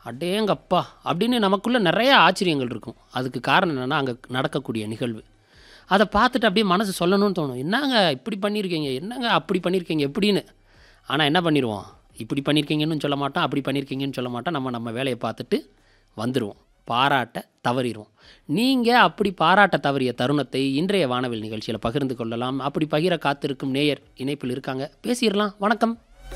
அடேங்கப்பா அப்படின்னு நமக்குள்ளே நிறைய ஆச்சரியங்கள் இருக்கும் அதுக்கு காரணம் என்னென்னா அங்கே நடக்கக்கூடிய நிகழ்வு அதை பார்த்துட்டு அப்படியே மனசு சொல்லணும்னு தோணும் என்னங்க இப்படி பண்ணியிருக்கீங்க என்னங்க அப்படி பண்ணியிருக்கீங்க எப்படின்னு ஆனால் என்ன பண்ணிடுவோம் இப்படி பண்ணியிருக்கீங்கன்னு சொல்ல மாட்டோம் அப்படி பண்ணியிருக்கீங்கன்னு சொல்ல மாட்டோம் நம்ம நம்ம வேலையை பார்த்துட்டு வந்துடுவோம் பாராட்ட தவறிடுவோம் நீங்கள் அப்படி பாராட்ட தவறிய தருணத்தை இன்றைய வானவில் நிகழ்ச்சியில் பகிர்ந்து கொள்ளலாம் அப்படி பகிர காத்திருக்கும் நேயர் இணைப்பில் இருக்காங்க பேசிடலாம் வணக்கம்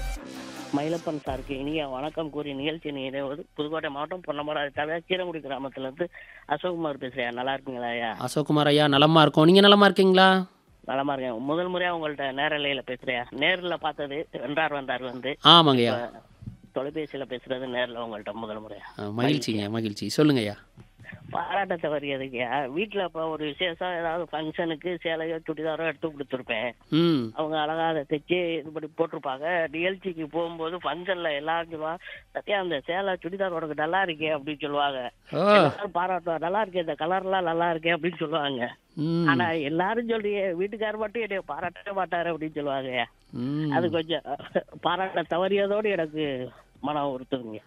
மயிலப்பன் சாருக்கு இனிய வணக்கம் கூறி நிகழ்ச்சி நிறைவது புதுக்கோட்டை மாவட்டம் பொன்னமராதி தவிர கீரங்குடி கிராமத்துல இருந்து அசோக்குமார் பேசுறேன் நல்லா இருக்கீங்களா ஐயா அசோக்குமார் ஐயா நலமா இருக்கோம் நீங்கள் நலமா இருக்கீங்களா நலமா இருக்கேன் முதல் முறையா உங்கள்ட்ட நேரலையில பேசுறேன் நேர்ல பார்த்தது வென்றார் வந்தார் வந்து ஆமாங்க ஐயா தொலைபேசியில பேசுறது நேர்ல உங்கள்ட்ட முதல் முறையா ஆ, மகிழ்ச்சிங்க மகிழ்ச்சி சொல்லுங்க ஐயா பாராட்ட தவறியதுக்கு வீட்டுல இப்ப ஒரு விசேஷம் ஏதாவது ஃபங்க்ஷனுக்கு சேலையோ சுடிதாரோ எடுத்து கொடுத்துருப்பேன் ம் அவங்க அழகா அதை தைச்சு இது பண்ணி போட்டிருப்பாங்க நிகழ்ச்சிக்கு போகும்போது ஃபங்க்ஷன்ல எல்லாரும் சொல்லுவாங்க சத்யா அந்த சேலை சுடிதார் உனக்கு நல்லா இருக்கே அப்படின்னு சொல்லுவாங்க ஓ எல்லாரும் பாராட்டுவா நல்லா இருக்கே இந்த கலர்லாம் நல்லா இருக்கே அப்படின்னு சொல்லுவாங்க ம் ஆனா எல்லாரும் சொல்றீங்க வீட்டுக்காரர் மட்டும் என்னைய பாராட்டவே மாட்டாரு அப்படின்னு சொல்லுவாங்க ம் அது கொஞ்சம் பாராட்ட தவறியதோடு எனக்கு மனம் உறுத்துதுங்க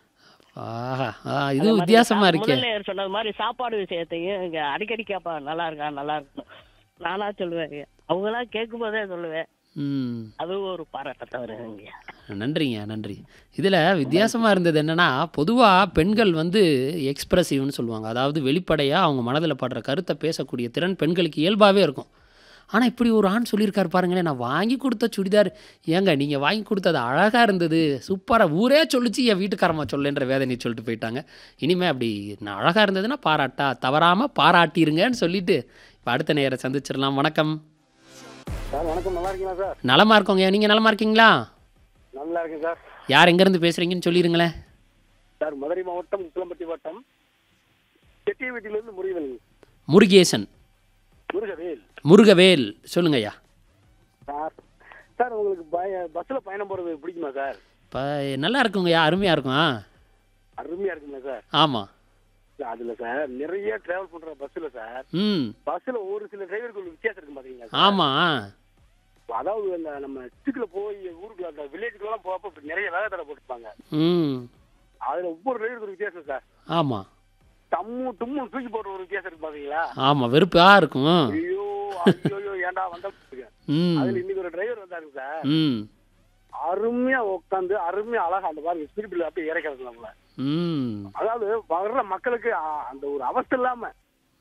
ஆஹா ஆ இது அதே மாதிரி வித்தியாசமா சா- இருக்கே முதல்ல சொன்னது மாதிரி சாப்பாடு விஷயத்தையும் இங்க அடிக்கடி கேப்பா நல்லா இருக்கா நல்லா இருக்கும் நானா சொல்லுவேன் அவங்களாம் கேட்கும் போதே சொல்லுவேன் ம் அதுவும் ஒரு பாராட்ட தவறுங்க நன்றிங்க நன்றி இதில் வித்தியாசமாக இருந்தது என்னென்னா பொதுவாக பெண்கள் வந்து எக்ஸ்பிரசிவ்னு சொல்லுவாங்க அதாவது வெளிப்படையாக அவங்க மனதில் படுற கருத்தை பேசக்கூடிய திறன் பெண்களுக்கு இயல்பாகவே இருக்கும் ஆனால் இப்படி ஒரு ஆண் சொல்லியிருக்காரு பாருங்களேன் நான் வாங்கி கொடுத்த சுடிதார் ஏங்க நீங்கள் வாங்கி கொடுத்தது அழகாக இருந்தது சூப்பராக ஊரே சொல்லிச்சு என் வீட்டுக்காரம்மா சொல்லுன்ற வேதனை சொல்லிட்டு போயிட்டாங்க இனிமே அப்படி நான் அழகாக இருந்ததுன்னா பாராட்டா தவறாமல் பாராட்டிருங்கன்னு சொல்லிட்டு இப்போ அடுத்த நேரம் சந்திச்சிடலாம் வணக்கம் சார் வணக்கம் நல்லா இருக்கீங்களா சார் நலமா இருக்கோங்க நீங்கள் நலமா இருக்கீங்களா நல்லா இருக்கேன் சார் யார் எங்கேருந்து பேசுகிறீங்கன்னு சொல்லிடுங்களேன் சார் மதுரை மாவட்டம் உசிலம்பட்டி வட்டம் செட்டியவீட்டிலிருந்து முருகவேல் முருகேசன் முருகவேல் முருகவேல் சொல்லுங்க ஐயா சார் சார் உங்களுக்கு பய பஸ்ஸில் பயணம் போகிறது பிடிக்குமா சார் இப்போ நல்லா இருக்குங்கய்யா அருமையாக இருக்கும் ஆ அருமையாக இருக்குங்களா சார் ஆமாம் அதில் சார் நிறைய ட்ராவல் பண்ணுற பஸ்ஸில் சார் ம் பஸ்ஸில் ஒரு சில டிரைவருக்கு வித்தியாசம் இருக்கு பார்த்தீங்களா சார் ஆமாம் அதாவது அந்த நம்ம சிட்டிக்குள்ள போய் ஊருக்குள்ள அந்த வில்லேஜுக்குலாம் போகப்போ இப்ப நிறைய வேலை தடை போட்டுருப்பாங்க ம் அதில் ஒவ்வொரு டிரைவருக்கு ஒரு வித்தியாசம் சார் ஆமாம் தம்மு தும்மு தூக்கி போடுற ஒரு வித்தியாசம் இருக்கு பார்த்தீங்களா ஆமாம் வெறுப்பாக இருக்கும் ஐயோ ஐயோ ஏன்டா வந்தா ம் அதுல இன்னைக்கு ஒரு டிரைவர் வந்தாருங்க சார் ம் அருமையா உட்காந்து அருமையா அழகா அந்த மாதிரி ஸ்பிரிட்ல அப்படியே இறக்கிறது நம்மள ம் அதாவது வர்ற மக்களுக்கு ஆ, அந்த ஒரு அவஸ்தை இல்லாம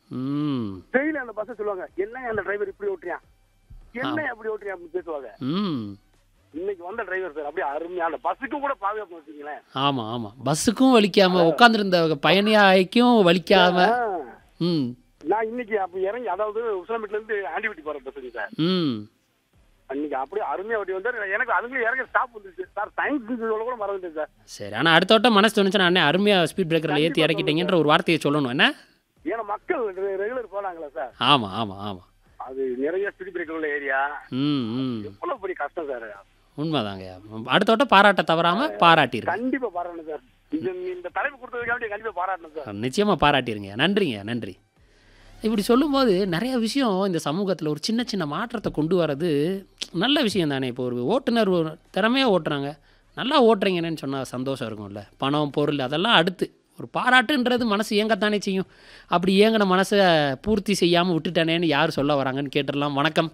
ம் டெய்லி அந்த பஸ்ஸை சொல்லுவாங்க என்ன அந்த டிரைவர் இப்படி ஓட்டுறியான் என்ன அப்படி ஓட்டுறியா அப்படின்னு பேசுவாங்க ம் இன்னைக்கு வந்த டிரைவர் சார் அப்படியே அருமையா அந்த பஸ்ஸுக்கும் கூட பாதுகாப்பு வச்சுங்களேன் ஆமாம் ஆமாம் பஸ்ஸுக்கும் வலிக்காமல் உட்காந்துருந்த பயணியாய்க்கும் வலிக்காம ஆ. ம் நான் இன்னைக்கு அப்ப இறங்கி அதாவது உசிலம்பேட்ல இருந்து ஆண்டிவிட்டி போற பஸ்ஸுங்க சார் ம் அன்னைக்கு அப்படியே அருமையா ஓட்டி வந்தாரு எனக்கு அதுக்குள்ள இறங்க ஸ்டாப் வந்துருச்சு சார் சயின்ஸ் சொல்ல கூட மறந்துட்டேன் சார் சரி ஆனால் அடுத்த வட்டம் மனசு தோணுச்சுன்னா அண்ணே அருமையாக ஸ்பீட் பிரேக்கரில் ஏற்றி இறக்கிட்டீங்கன்ற ஒரு வார்த்தையை சொல்லணும் என்ன ஏன்னா மக்கள் ரெகுலர் போனாங்களா சார் ஆமாம் ஆமாம் ஆமாம் அது நிறைய ஸ்பீட் பிரேக்கர் உள்ள ஏரியா ம் ம் எவ்வளவு பெரிய கஷ்டம் சார் உண்மைதாங்க அடுத்த வட்டம் பாராட்ட தவறாமல் பாராட்டிருங்க கண்டிப்பா பாராட்டணும் சார் இது இந்த தலைப்பு கொடுத்ததுக்காக கண்டிப்பா பாராட்டணும் சார் நிச்சயமாக பாராட்டிருங்க நன்றிங்க நன்றி இப்படி சொல்லும்போது நிறைய விஷயம் இந்த சமூகத்தில் ஒரு சின்ன சின்ன மாற்றத்தை கொண்டு வர்றது நல்ல விஷயம் தானே இப்போ ஒரு ஓட்டுநர் ஒரு திறமையாக ஓட்டுறாங்க நல்லா ஓட்டுறீங்கன்னு சொன்னால் சந்தோஷம் இருக்கும்ல பணம் பொருள் அதெல்லாம் அடுத்து ஒரு பாராட்டுன்றது மனசு இயங்கத்தானே செய்யும் அப்படி இயங்கின மனசை பூர்த்தி செய்யாமல் விட்டுட்டானேன்னு யார் சொல்ல வராங்கன்னு கேட்டுடலாம் வணக்கம்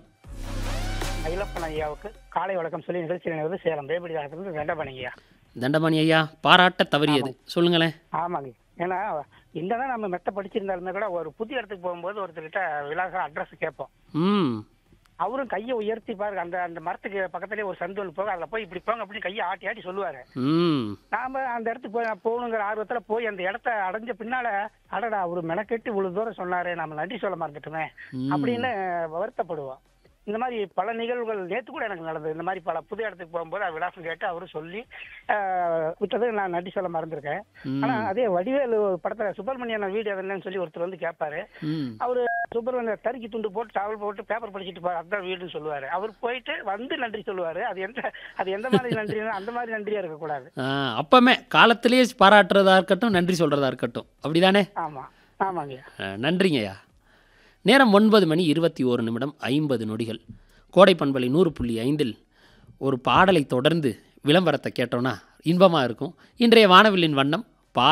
மயிலப்பன் ஐயாவுக்கு காலை வணக்கம் சொல்லி நிகழ்ச்சி நினைவது சேலம் வேபிடி தாகத்திலிருந்து வெண்டப்பன் ஐயா தண்டமணி ஐயா பாராட்ட தவறியது சொல்லுங்களேன் ஆமாங்க ஏன்னா என்னதான் நம்ம மெத்த படிச்சிருந்தாலுமே கூட ஒரு புதிய இடத்துக்கு போகும்போது ஒருத்தர்கிட்ட விலாச அட்ரஸ் கேட்போம் ம் அவரும் கையை உயர்த்தி பாருங்க அந்த அந்த மரத்துக்கு பக்கத்துலேயே ஒரு சந்து ஒன்று போக அதில் போய் இப்படி போங்க அப்படின்னு கையை ஆட்டி ஆட்டி சொல்லுவாரு ம் நாம அந்த இடத்துக்கு போய் போகணுங்கிற ஆர்வத்துல போய் அந்த இடத்த அடைஞ்ச பின்னால அடடா அவரு மெனக்கெட்டு இவ்வளவு தூரம் சொன்னாரு நம்ம நன்றி சொல்ல மறந்துட்டுமே ம். அப்படின்னு வருத்தப்படுவோம் இந்த மாதிரி பல நிகழ்வுகள் நேத்து கூட எனக்கு நடந்தது இந்த மாதிரி பல புது இடத்துக்கு போகும்போது அவர் விலாசம் கேட்டு அவரு சொல்லி ஆஹ், விட்டது நான் நன்றி சொல்ல மறந்துருக்கேன் ம். ஆனா அதே வடிவேலு படத்துல சுப்பிரமணியன் வீடு என்னன்னு சொல்லி ஒருத்தர் வந்து கேட்பாரு ம் அவரு சுப்பிரமணியன் தறிக்கு துண்டு போட்டு டவல் போட்டு பேப்பர் படிச்சுட்டு போற அதுதான் வீடுன்னு சொல்லுவாரு அவர் போயிட்டு வந்து நன்றி சொல்லுவாரு அது எந்த அது எந்த மாதிரி நன்றினா அந்த மாதிரி நன்றியா இருக்கக்கூடாது ஆ, அப்பமே காலத்திலேயே பாராட்டுறதா இருக்கட்டும் நன்றி சொல்கிறதா இருக்கட்டும் அப்படிதானே ஆமா ஆமாங்க ஆ, நன்றிங்கய்யா நேரம் ஒன்பது மணி இருபத்தி ஓரு நிமிடம் ஐம்பது நொடிகள் கோடை பண்பலை நூறு புள்ளி ஐந்தில் ஒரு பாடலை தொடர்ந்து விளம்பரத்தை கேட்டோன்னா இன்பமாக இருக்கும் இன்றைய வானவில்லின் வண்ணம்